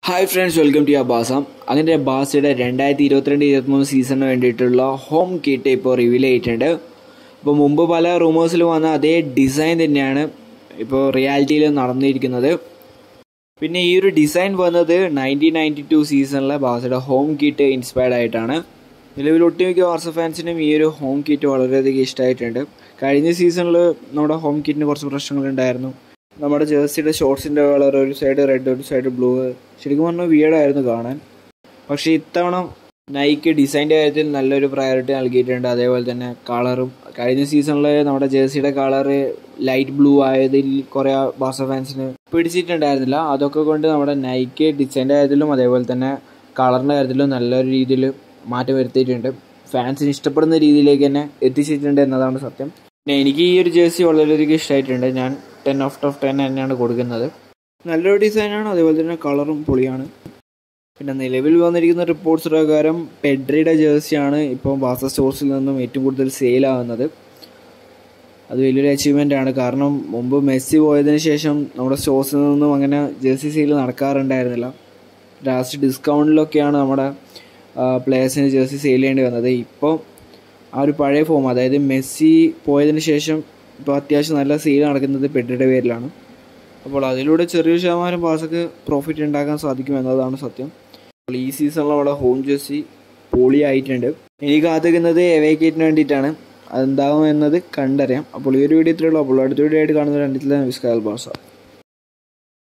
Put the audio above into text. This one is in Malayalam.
ഹായ് ഫ്രണ്ട്സ് വെൽക്കം ടു ബാസ അങ്ങനെ ബാസയുടെ രണ്ടായിരത്തി ഇരുപത്തിരണ്ട് ഇരുപത്തിമൂന്ന് സീസണിന് വേണ്ടിയിട്ടുള്ള ഹോം കിറ്റ് ഇപ്പോൾ റിവീൽ ചെയ്തിട്ടുണ്ട് ഇപ്പോൾ മുമ്പ് പല റൂമേഴ്സിൽ വന്ന അതേ ഡിസൈൻ തന്നെയാണ് ഇപ്പോൾ റിയാലിറ്റിയിൽ നടന്നിരിക്കുന്നത് പിന്നെ ഈ ഒരു ഡിസൈൻ വന്നത് നയൻറ്റീൻ നയൻറ്റി ടു സീസണിലെ ബാസയുടെ ഹോം കിറ്റ് ഇൻസ്പയർഡ് ആയിട്ടാണ് നിലവിൽ ഒട്ടുമിക്ക വാർസ ഫാൻസിനും ഈ ഒരു ഹോം കിറ്റ് വളരെയധികം ഇഷ്ടമായിട്ടുണ്ട് കഴിഞ്ഞ സീസണിൽ നമ്മുടെ ഹോം കിറ്റിന് കുറച്ച് പ്രശ്നങ്ങളുണ്ടായിരുന്നു നമ്മുടെ ജേഴ്സിയുടെ ഷോർട്സിൻ്റെ കളർ ഒരു സൈഡ് റെഡ് ഒരു സൈഡ് ബ്ലൂ ശരിക്കും പറഞ്ഞാൽ വിയേഡായിരുന്നു കാണാൻ പക്ഷേ ഇത്തവണ നൈക്ക് ഡിസൈൻ്റെ കാര്യത്തിൽ നല്ലൊരു പ്രയോറിറ്റി നൽകിയിട്ടുണ്ട് അതേപോലെ തന്നെ കളറും കഴിഞ്ഞ സീസണിൽ നമ്മുടെ ജേഴ്സിയുടെ കളറ് ലൈറ്റ് ബ്ലൂ ആയതിൽ കുറേ ബാർസ ഫാൻസിന് പിടിച്ചിട്ടുണ്ടായിരുന്നില്ല അതൊക്കെ കൊണ്ട് നമ്മുടെ നൈക്ക് ഡിസൈൻ്റെ കാര്യത്തിലും അതേപോലെ തന്നെ കളറിൻ്റെ കാര്യത്തിലും നല്ലൊരു രീതിയിൽ മാറ്റം വരുത്തിയിട്ടുണ്ട് ഫാൻസിന് ഇഷ്ടപ്പെടുന്ന രീതിയിലേക്ക് തന്നെ എത്തിച്ചിട്ടുണ്ട് എന്നതാണ് സത്യം പിന്നെ എനിക്ക് ഈ ഒരു ജേഴ്സി വളരെയധികം ഇഷ്ടമായിട്ടുണ്ട് ഞാൻ ടെൻ ഔട്ട് ഓഫ് ടെൻ തന്നെയാണ് കൊടുക്കുന്നത് നല്ലൊരു ഡിസൈനാണ് അതേപോലെ തന്നെ കളറും പൊളിയാണ് പിന്നെ നിലവിൽ വന്നിരിക്കുന്ന റിപ്പോർട്ട്സ് പ്രകാരം പെഡ്രിയുടെ ജേഴ്സിയാണ് ഇപ്പോൾ ബാസ സ്റ്റോഴ്സിൽ നിന്നും ഏറ്റവും കൂടുതൽ സെയിലാവുന്നത് അത് വലിയൊരു അച്ചീവ്മെൻ്റ് ആണ് കാരണം മുമ്പ് മെസ്സി പോയതിന് ശേഷം നമ്മുടെ സ്റ്റോഴ്സിൽ നിന്നും അങ്ങനെ ജേഴ്സി സെയിൽ നടക്കാറുണ്ടായിരുന്നില്ല ലാസ്റ്റ് ഡിസ്കൗണ്ടിലൊക്കെയാണ് നമ്മുടെ പ്ലേയേഴ്സിന് ജേഴ്സി സെയിൽ ചെയ്യേണ്ടി വന്നത് ഇപ്പോൾ ആ ഒരു പഴയ ഫോം അതായത് മെസ്സി പോയതിന് ശേഷം ഇപ്പോൾ അത്യാവശ്യം നല്ല സെയിൽ നടക്കുന്നത് പെഡ്രിയുടെ പേരിലാണ് അപ്പോൾ അതിലൂടെ ചെറിയൊരു ശതമാനം ബാസക്ക് പ്രോഫിറ്റ് ഉണ്ടാക്കാൻ സാധിക്കും എന്നതാണ് സത്യം അപ്പോൾ ഈ സീസണിൽ നമ്മുടെ ഹോം ജേഴ്സി പൊളി ആയിട്ടുണ്ട് എനിക്ക് കാത്തിക്കുന്നത് എവേക്കേറ്റിന് വേണ്ടിയിട്ടാണ് അതെന്താകും എന്നത് കണ്ടറിയാം അപ്പോൾ ഈ ഒരു വീഡിയോ ഇത്രയുള്ളൂ അപ്പോൾ അടുത്ത വീഡിയോ ആയിട്ട് കാണുന്ന രണ്ടിൽ വിസ്കാൽ ബാസ